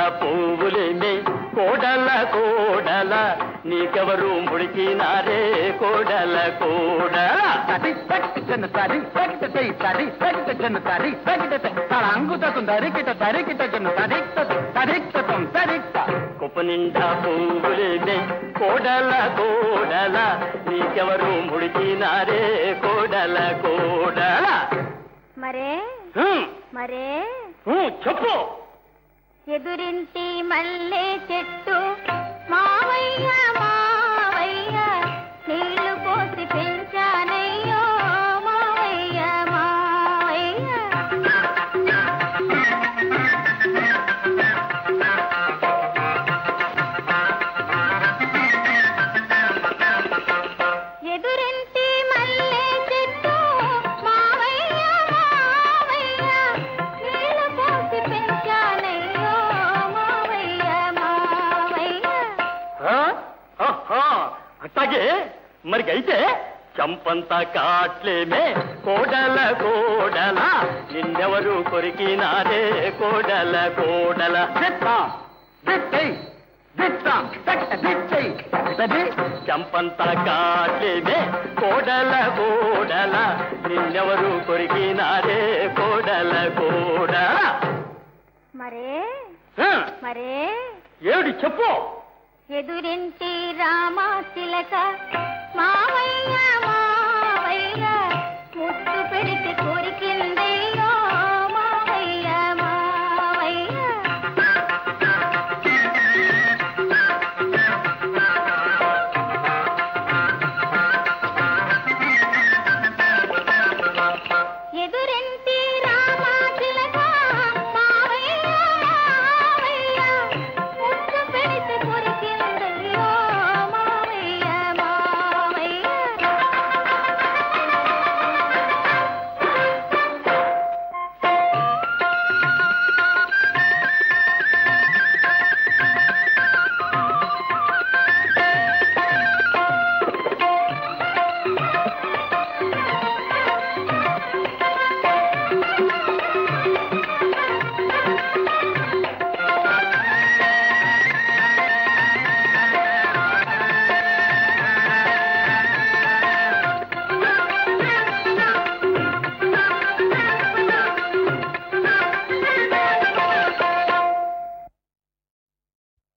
పువ్వులేమే కోడల కోడల నీకెవరు ముడిచినారే కోడల కోడల తడి తక్కిన తడి తక్కిట తై తడి తక్కిట జన తడి తక్కిట తై తల అంగుతతం దరికిట దరికిట జన తడిక్త తడిక్తం తడిక్త కుప్ప నిండా పువ్వులేమే కోడల కోడల నీకెవరు ముడిచినారే కోడల కోడల మరే హ్మ్, మరే హ్మ్, చెప్పు ఎదురింటి మల్లె చెట్టు మావయ్య మావయ్య నీళ్లు పోసి పెంచానయ్యో మావయ్య మావయ్య ఎదురింటి మల్లె చెట్టు మావయ్య మావయ్య నీళ్లు పోసి పెంచానయ్యో మావయ్య మావయ్య ఆ? ఆహా, అట్టాగే మరి అయితే చంపంతా కాట్లేమే కోడల కోడల నిన్నెవరు కొరికినారే కోడల కోడల దిత్తా దిత్తై దిత్తా తక్కిట దిత్తై తడి చంపంతా కాట్లేమే కోడల కోడల నిన్నెవరు కొరికినారే కోడల కోడల మరే ఆ, మరే ఏమిటి చెప్పు ఎదురింటి రామా తిలక మావయ్య మావయ్య ముట్టు పెడితే కొరికిందే